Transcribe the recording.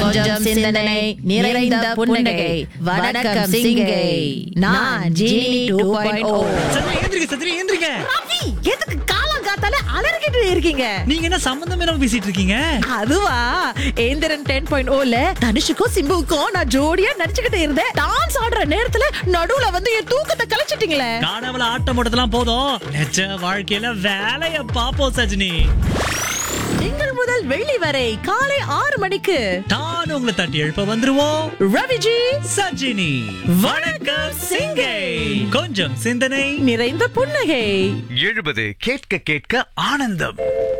கொஞ்சம் சிந்தனை நிறைந்த புன்னகை வணக்கம் சிங்கை நான் ஜீனி டூ பாயிண்ட் ஓ சத்ரி எந்திரிக்க சத்ரி எந்திரிக்க ரவி எதுக்கு காலம் காத்தால அலறிக்கிட்டு இருக்கீங்க நீங்க என்ன சம்பந்தம் இல்லாம பேசிட்டு இருக்கீங்க அதுவா ஏந்திரன் டென் பாயிண்ட் ஓல தனுஷுக்கும் சிம்புவுக்கும் நான் ஜோடியா நடிச்சுக்கிட்டு இருந்தேன் டான்ஸ் ஆடுற நேரத்துல நடுவுல வந்து என் தூக்கத்தை கலைச்சிட்டீங்களே காணவள ஆட்டம் போட்டதெல்லாம் போதும் நிஜ வாழ்க்கையில வேலைய பாப்போம் சஜினி திங்கள் முதல் வெள்ளி வரை காலை ஆறு மணிக்கு தான் உங்களை தட்டி எழுப்ப வந்துருவோம் ரவிஜி சஜினி வணக்கம் சிங்கை கொஞ்சம் சிந்தனை நிறைந்த புன்னகை எழுபது கேட்க கேட்க ஆனந்தம்